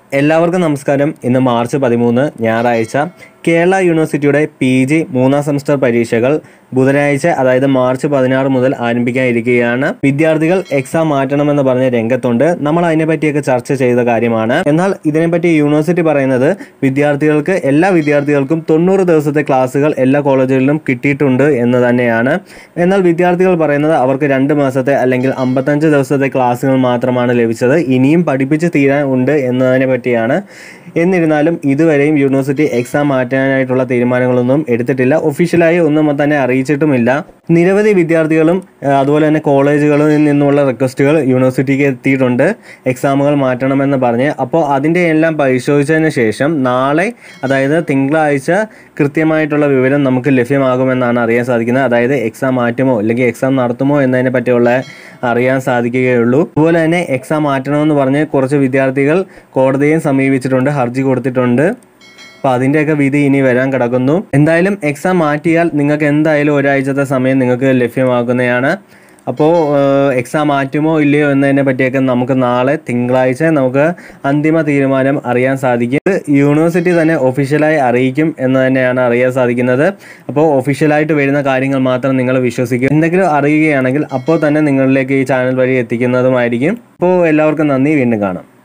എല്ലാവർക്കും നമസ്കാരം ഇന്ന് മാർച്ച് പതിമൂന്ന് ഞായറാഴ്ച കേരള യൂണിവേഴ്സിറ്റിയുടെ പി ജി മൂന്നാം സെമസ്റ്റർ പരീക്ഷകൾ ബുധനാഴ്ച അതായത് മാർച്ച് പതിനാറ് മുതൽ ആരംഭിക്കാനിരിക്കുകയാണ് വിദ്യാർത്ഥികൾ എക്സാം മാറ്റണമെന്ന് പറഞ്ഞ രംഗത്തുണ്ട് നമ്മൾ അതിനെപ്പറ്റിയൊക്കെ ചർച്ച ചെയ്ത കാര്യമാണ് എന്നാൽ ഇതിനെപ്പറ്റി യൂണിവേഴ്സിറ്റി പറയുന്നത് വിദ്യാർത്ഥികൾക്ക് എല്ലാ വിദ്യാർത്ഥികൾക്കും തൊണ്ണൂറ് ദിവസത്തെ ക്ലാസ്സുകൾ എല്ലാ കോളേജുകളിലും കിട്ടിയിട്ടുണ്ട് എന്ന് തന്നെയാണ് എന്നാൽ വിദ്യാർത്ഥികൾ പറയുന്നത് അവർക്ക് രണ്ട് മാസത്തെ അല്ലെങ്കിൽ അമ്പത്തഞ്ച് ദിവസത്തെ ക്ലാസ്സുകൾ മാത്രമാണ് ലഭിച്ചത് ഇനിയും പഠിപ്പിച്ച് തീരാൻ ഉണ്ട് എന്നതിനെ പറ്റിയാണ് എന്നിരുന്നാലും ഇതുവരെയും യൂണിവേഴ്സിറ്റി എക്സാം മാറ്റാനായിട്ടുള്ള തീരുമാനങ്ങളൊന്നും എടുത്തിട്ടില്ല ഒഫീഷ്യലായി ഒന്നും തന്നെ അറിയിച്ചിട്ടുമില്ല നിരവധി വിദ്യാർത്ഥികളും ആ, അതുപോലെ തന്നെ കോളേജുകളിൽ നിന്നുള്ള റിക്വസ്റ്റുകൾ യൂണിവേഴ്സിറ്റിക്ക് എത്തിയിട്ടുണ്ട് എക്സാമുകൾ മാറ്റണമെന്ന് പറഞ്ഞ് അപ്പോൾ അതിൻ്റെ എല്ലാം പരിശോധിച്ചതിന് ശേഷം നാളെ അതായത് തിങ്കളാഴ്ച കൃത്യമായിട്ടുള്ള വിവരം നമുക്ക് ലഭ്യമാകുമെന്നാണ് അറിയാൻ സാധിക്കുന്നത് അതായത് എക്സാം മാറ്റുമോ അല്ലെങ്കിൽ എക്സാം നടത്തുമോ എന്നതിനെ പറ്റിയുള്ള അറിയാൻ സാധിക്കുകയുള്ളൂ അതുപോലെ തന്നെ എക്സാം മാറ്റണമെന്ന് പറഞ്ഞ് കുറച്ച് വിദ്യാർത്ഥികൾ കോടതിയെ സമീപിച്ചിട്ടുണ്ട് ഹർജി കൊടുത്തിട്ടുണ്ട് അപ്പോൾ അതിൻ്റെയൊക്കെ വിധി ഇനി വരാൻ കിടക്കുന്നു എന്തായാലും എക്സാം മാറ്റിയാൽ നിങ്ങൾക്ക് എന്തായാലും ഒരാഴ്ചത്തെ സമയം നിങ്ങൾക്ക് ലഭ്യമാക്കുന്നതാണ് അപ്പോൾ എക്സാം മാറ്റുമോ ഇല്ലയോ എന്നതിനെ പറ്റിയൊക്കെ നമുക്ക് നാളെ തിങ്കളാഴ്ച നമുക്ക് അന്തിമ തീരുമാനം അറിയാൻ സാധിക്കും ഇത് യൂണിവേഴ്സിറ്റി തന്നെ ഒഫീഷ്യലായി അറിയിക്കും എന്ന് തന്നെയാണ് അറിയാൻ സാധിക്കുന്നത് അപ്പോൾ ഒഫീഷ്യലായിട്ട് വരുന്ന കാര്യങ്ങൾ മാത്രം നിങ്ങൾ വിശ്വസിക്കും എന്തെങ്കിലും അറിയുകയാണെങ്കിൽ അപ്പോൾ തന്നെ നിങ്ങളിലേക്ക് ഈ ചാനൽ വഴി എത്തിക്കുന്നതുമായിരിക്കും അപ്പോൾ എല്ലാവർക്കും നന്ദി വീണ്ടും കാണാം